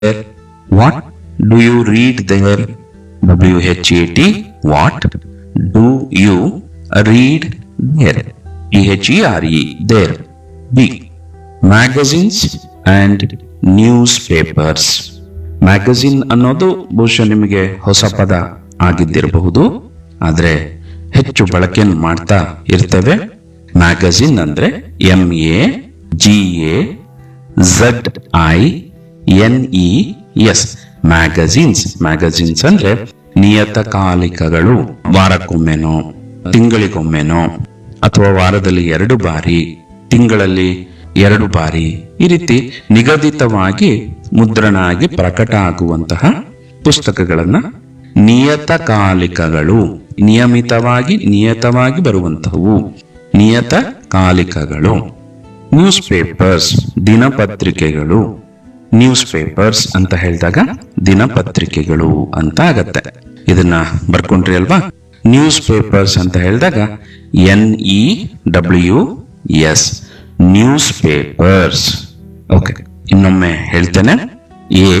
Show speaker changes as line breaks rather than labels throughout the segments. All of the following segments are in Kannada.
there? What do you read there? W H A T. What do you read there? E H E R E. There. B. Magazines and newspapers. Magazine ಅನ್ನೋದು ಬಹುಶಃ ನಿಮಗೆ ಹೊಸ ಪದ ಆಗಿದ್ದಿರಬಹುದು ಆದ್ರೆ ಹೆಚ್ಚು ಬಳಕೆಯನ್ನು ಮಾಡ್ತಾ ಇರ್ತೇವೆ ಮ್ಯಾಗಝಿನ್ ಅಂದ್ರೆ M A G A Z I N E S magazines magazines ಅಂದ್ರೆ ನಿಯತಕಾಲಿಕಗಳು ವಾರಕ್ಕೊಮ್ಮೆನೋ ತಿಂಗಳಿಗೊಮ್ಮೆನೋ ಅಥವಾ ವಾರದಲ್ಲಿ ಎರಡು ಬಾರಿ ತಿಂಗಳಲ್ಲಿ ಎರಡು ಬಾರಿ ಈ ರೀತಿ ನಿಗದಿತವಾಗಿ ಮುದ್ರಣ ಆಗಿ ಪ್ರಕಟ ಆಗುವಂತಹ ಪುಸ್ತಕಗಳನ್ನ ನಿಯತಕಾಲಿಕಗಳು ನಿಯಮಿತವಾಗಿ ನಿಯತವಾಗಿ ಬರುವಂತಹವು ನಿಯತಕಾಲಿಕಗಳು ನ್ಯೂಸ್ ಪೇಪರ್ಸ್ ದಿನಪತ್ರಿಕೆಗಳು ನ್ಯೂಸ್ ಪೇಪರ್ಸ್ ಅಂತ ಹೇಳಿದಾಗ ದಿನಪತ್ರಿಕೆಗಳು ಅಂತ ಆಗತ್ತೆ ಇದನ್ನ ಬರ್ಕೊಂಡ್ರಿ ಅಲ್ವಾ ನ್ಯೂಸ್ ಪೇಪರ್ಸ್ ಅಂತ ಹೇಳಿದಾಗ N E W S newspapers okay ಇನ್ನೊಮ್ಮೆ ಹೇಳ್ತೇನೆ A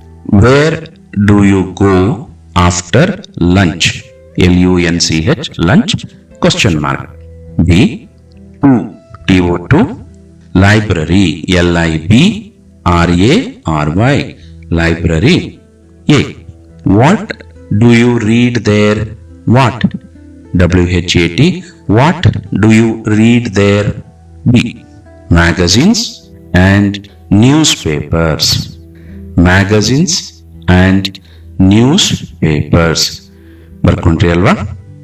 where do you go after lunch L U N C H lunch question mark B to T O to library L I B R A R Y library A what do you read there what W H A T what do you read there B magazines and newspapers magazines and newspapers ಬರ್ಕೊಂಡ್ರಿ ಅಲ್ವಾ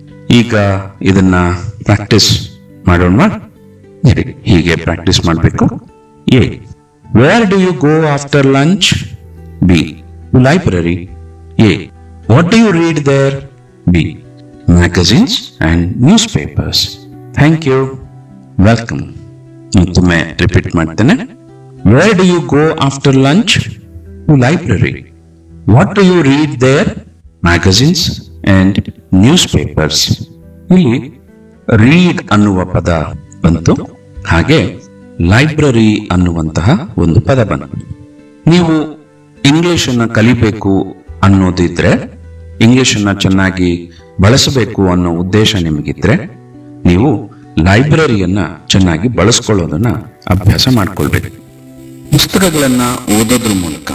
ಈಗ ಇದನ್ನ ಪ್ರಾಕ್ಟೀಸ್ ಮಾಡೋಣ ಸರಿ, ಹೀಗೆ ಪ್ರಾಕ್ಟೀಸ್ ಮಾಡಬೇಕು A where do you go after lunch B library A what do you read there B magazines and newspapers thank you welcome ಮತ್ತೊಮ್ಮೆ ರಿಪೀಟ್ ಮಾಡ್ತೇನೆ where do you go after lunch to library what do you read there magazines and newspapers ಇಲ್ಲಿ ರೀಡ್ ಅನ್ನುವ ಪದ ಬಂತು ಹಾಗೆ ಲೈಬ್ರರಿ ಅನ್ನುವಂತಹ ಒಂದು ಪದ ಬಂತು ನೀವು ಇಂಗ್ಲಿಷ್ ಅನ್ನ ಕಲಿಬೇಕು ಅನ್ನೋದಿದ್ರೆ ಇಂಗ್ಲಿಷ್ ಅನ್ನ ಚೆನ್ನಾಗಿ ಬಳಸಬೇಕು ಅನ್ನೋ ಉದ್ದೇಶ ನಿಮಗಿದ್ರೆ ನೀವು ಲೈಬ್ರರಿಯನ್ನ ಚೆನ್ನಾಗಿ ಬಳಸ್ಕೊಳ್ಳೋದನ್ನ ಅಭ್ಯಾಸ ಮಾಡ್ಕೊಳ್ಬೇಕು ಪುಸ್ತಕಗಳನ್ನ ಓದೋದ್ರ ಮೂಲಕ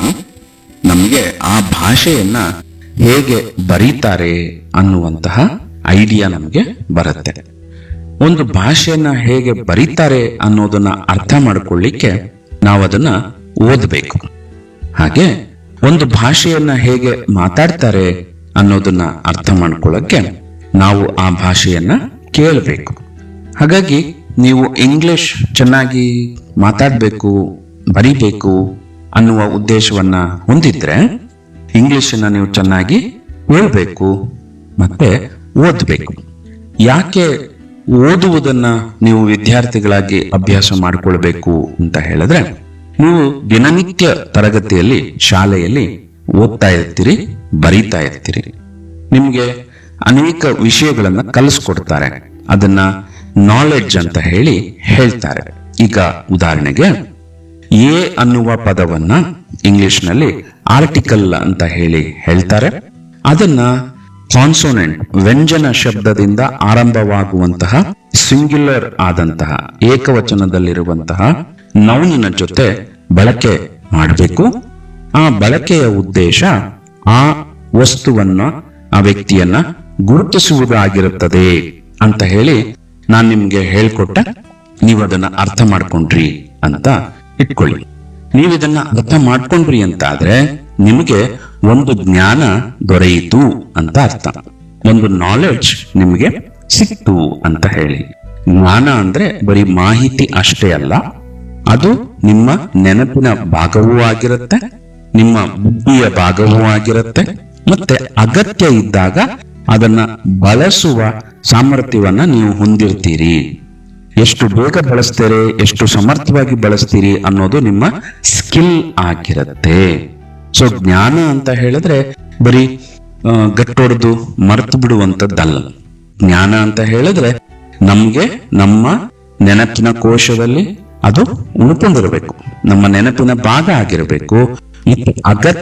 ನಮಗೆ ಆ ಭಾಷೆಯನ್ನ ಹೇಗೆ ಬರೀತಾರೆ ಅನ್ನುವಂತಹ ಐಡಿಯಾ ನಮಗೆ ಬರುತ್ತೆ ಒಂದು ಭಾಷೆಯನ್ನ ಹೇಗೆ ಬರೀತಾರೆ ಅನ್ನೋದನ್ನ ಅರ್ಥ ಮಾಡ್ಕೊಳ್ಳಿಕ್ಕೆ ನಾವು ಅದನ್ನ ಓದಬೇಕು ಹಾಗೆ ಒಂದು ಭಾಷೆಯನ್ನ ಹೇಗೆ ಮಾತಾಡ್ತಾರೆ ಅನ್ನೋದನ್ನ ಅರ್ಥ ಮಾಡ್ಕೊಳ್ಳಕ್ಕೆ ನಾವು ಆ ಭಾಷೆಯನ್ನ ಕೇಳಬೇಕು ಹಾಗಾಗಿ ನೀವು ಇಂಗ್ಲಿಷ್ ಚೆನ್ನಾಗಿ ಮಾತಾಡಬೇಕು ಬರಿಬೇಕು ಅನ್ನುವ ಉದ್ದೇಶವನ್ನ ಹೊಂದಿದ್ರೆ ಇಂಗ್ಲಿಷನ್ನ ನೀವು ಚೆನ್ನಾಗಿ ಹೇಳ್ಬೇಕು ಮತ್ತೆ ಓದಬೇಕು ಯಾಕೆ ಓದುವುದನ್ನ ನೀವು ವಿದ್ಯಾರ್ಥಿಗಳಾಗಿ ಅಭ್ಯಾಸ ಮಾಡಿಕೊಳ್ಬೇಕು ಅಂತ ಹೇಳಿದ್ರೆ ನೀವು ದಿನನಿತ್ಯ ತರಗತಿಯಲ್ಲಿ ಶಾಲೆಯಲ್ಲಿ ಓದ್ತಾ ಇರ್ತೀರಿ ಬರೀತಾ ಇರ್ತೀರಿ ನಿಮ್ಗೆ ಅನೇಕ ವಿಷಯಗಳನ್ನ ಕಲಿಸ್ಕೊಡ್ತಾರೆ ಅದನ್ನ ನಾಲೆಡ್ಜ್ ಅಂತ ಹೇಳಿ ಹೇಳ್ತಾರೆ ಈಗ ಉದಾಹರಣೆಗೆ ಎ ಅನ್ನುವ ಪದವನ್ನ ಇಂಗ್ಲಿಷ್ ನಲ್ಲಿ ಆರ್ಟಿಕಲ್ ಅಂತ ಹೇಳಿ ಹೇಳ್ತಾರೆ ಅದನ್ನ ಕಾನ್ಸೋನೆಂಟ್ ವ್ಯಂಜನ ಶಬ್ದದಿಂದ ಆರಂಭವಾಗುವಂತಹ ಸಿಂಗ್ಯುಲರ್ ಆದಂತಹ ಏಕವಚನದಲ್ಲಿರುವಂತಹ ನೌನಿನ ಜೊತೆ ಬಳಕೆ ಮಾಡಬೇಕು ಆ ಬಳಕೆಯ ಉದ್ದೇಶ ಆ ವಸ್ತುವನ್ನ ಆ ವ್ಯಕ್ತಿಯನ್ನ ಗುರುತಿಸುವುದಾಗಿರುತ್ತದೆ ಅಂತ ಹೇಳಿ ನಾನ್ ನಿಮ್ಗೆ ಹೇಳ್ಕೊಟ್ಟ ನೀವು ಅದನ್ನ ಅರ್ಥ ಮಾಡ್ಕೊಂಡ್ರಿ ಅಂತ ಇಟ್ಕೊಳ್ಳಿ ನೀವು ಇದನ್ನ ಅರ್ಥ ಮಾಡ್ಕೊಂಡ್ರಿ ಅಂತ ಆದ್ರೆ ನಿಮಗೆ ಒಂದು ಜ್ಞಾನ ದೊರೆಯಿತು ಅಂತ ಅರ್ಥ ಒಂದು ನಾಲೆಡ್ಜ್ ನಿಮಗೆ ಸಿಕ್ತು ಅಂತ ಹೇಳಿ ಜ್ಞಾನ ಅಂದ್ರೆ ಬರೀ ಮಾಹಿತಿ ಅಷ್ಟೇ ಅಲ್ಲ ಅದು ನಿಮ್ಮ ನೆನಪಿನ ಭಾಗವೂ ಆಗಿರುತ್ತೆ ನಿಮ್ಮ ಬುದ್ಧಿಯ ಭಾಗವೂ ಆಗಿರುತ್ತೆ ಮತ್ತೆ ಅಗತ್ಯ ಇದ್ದಾಗ ಅದನ್ನ ಬಳಸುವ ಸಾಮರ್ಥ್ಯವನ್ನ ನೀವು ಹೊಂದಿರ್ತೀರಿ ಎಷ್ಟು ಬೇಗ ಬಳಸ್ತೀರಿ ಎಷ್ಟು ಸಮರ್ಥವಾಗಿ ಬಳಸ್ತೀರಿ ಅನ್ನೋದು ನಿಮ್ಮ ಸ್ಕಿಲ್ ಆಗಿರುತ್ತೆ ಸೊ ಜ್ಞಾನ ಅಂತ ಹೇಳಿದ್ರೆ ಬರೀ ಆ, ಗಟ್ಟೊಡೆದು ಮರೆತು ಬಿಡುವಂತದ್ದಲ್ಲ ಜ್ಞಾನ ಅಂತ ಹೇಳಿದ್ರೆ ನಮ್ಗೆ ನಮ್ಮ ನೆನಪಿನ ಕೋಶದಲ್ಲಿ ಅದು ಉಳ್ಕೊಂಡಿರಬೇಕು ನಮ್ಮ ನೆನಪಿನ ಭಾಗ ಆಗಿರಬೇಕು ಮತ್ತು ಅಗತ್ಯ